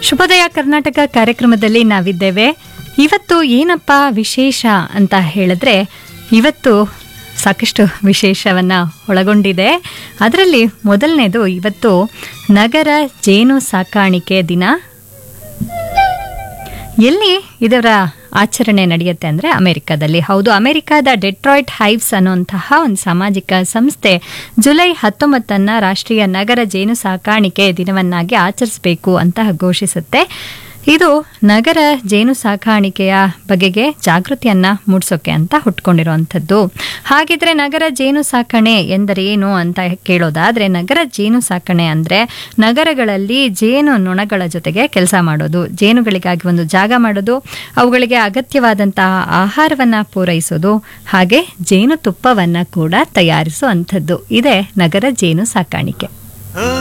ಶುಭೋದಯ ಕರ್ನಾಟಕ ಕಾರ್ಯಕ್ರಮದಲ್ಲಿ ನಾವಿದ್ದೇವೆ ಇವತ್ತು ಏನಪ್ಪ ವಿಶೇಷ ಅಂತ ಹೇಳಿದ್ರೆ ಇವತ್ತು ಸಾಕಷ್ಟು ವಿಶೇಷವನ್ನು ಒಳಗೊಂಡಿದೆ ಅದರಲ್ಲಿ ಮೊದಲನೇದು ಇವತ್ತು ನಗರ ಜೇನು ಸಾಕಾಣಿಕೆ ದಿನ ಎಲ್ಲಿ ಇದರ ಆಚರಣೆ ನಡೆಯುತ್ತೆ ಅಂದರೆ ಅಮೆರಿಕದಲ್ಲಿ ಹೌದು ಅಮೆರಿಕದ ಡೆಟ್ರಾಯ್ಟ್ ಹೈವ್ಸ್ ಅನ್ನುವಂತಹ ಒಂದು ಸಾಮಾಜಿಕ ಸಂಸ್ಥೆ ಜುಲೈ ಹತ್ತೊಂಬತ್ತನ್ನು ರಾಷ್ಟ್ರೀಯ ನಗರ ಜೇನು ಸಾಕಾಣಿಕೆ ದಿನವನ್ನಾಗಿ ಆಚರಿಸಬೇಕು ಅಂತ ಘೋಷಿಸುತ್ತೆ ಇದು ನಗರ ಜೇನು ಸಾಕಾಣಿಕೆಯ ಬಗೆಗೆ ಜಾಗೃತಿಯನ್ನ ಮೂಡಿಸೋಕೆ ಅಂತ ಹುಟ್ಕೊಂಡಿರುವಂಥದ್ದು ಹಾಗಿದ್ರೆ ನಗರ ಜೇನು ಸಾಕಣೆ ಎಂದರೆ ಏನು ಅಂತ ಕೇಳೋದಾದ್ರೆ ನಗರ ಜೇನು ಸಾಕಣೆ ಅಂದ್ರೆ ನಗರಗಳಲ್ಲಿ ಜೇನು ನೊಣಗಳ ಜೊತೆಗೆ ಕೆಲಸ ಮಾಡೋದು ಜೇನುಗಳಿಗಾಗಿ ಒಂದು ಜಾಗ ಮಾಡೋದು ಅವುಗಳಿಗೆ ಅಗತ್ಯವಾದಂತಹ ಆಹಾರವನ್ನ ಪೂರೈಸೋದು ಹಾಗೆ ಜೇನು ತುಪ್ಪವನ್ನ ಕೂಡ ತಯಾರಿಸುವಂಥದ್ದು ಇದೇ ನಗರ ಜೇನು ಸಾಕಾಣಿಕೆ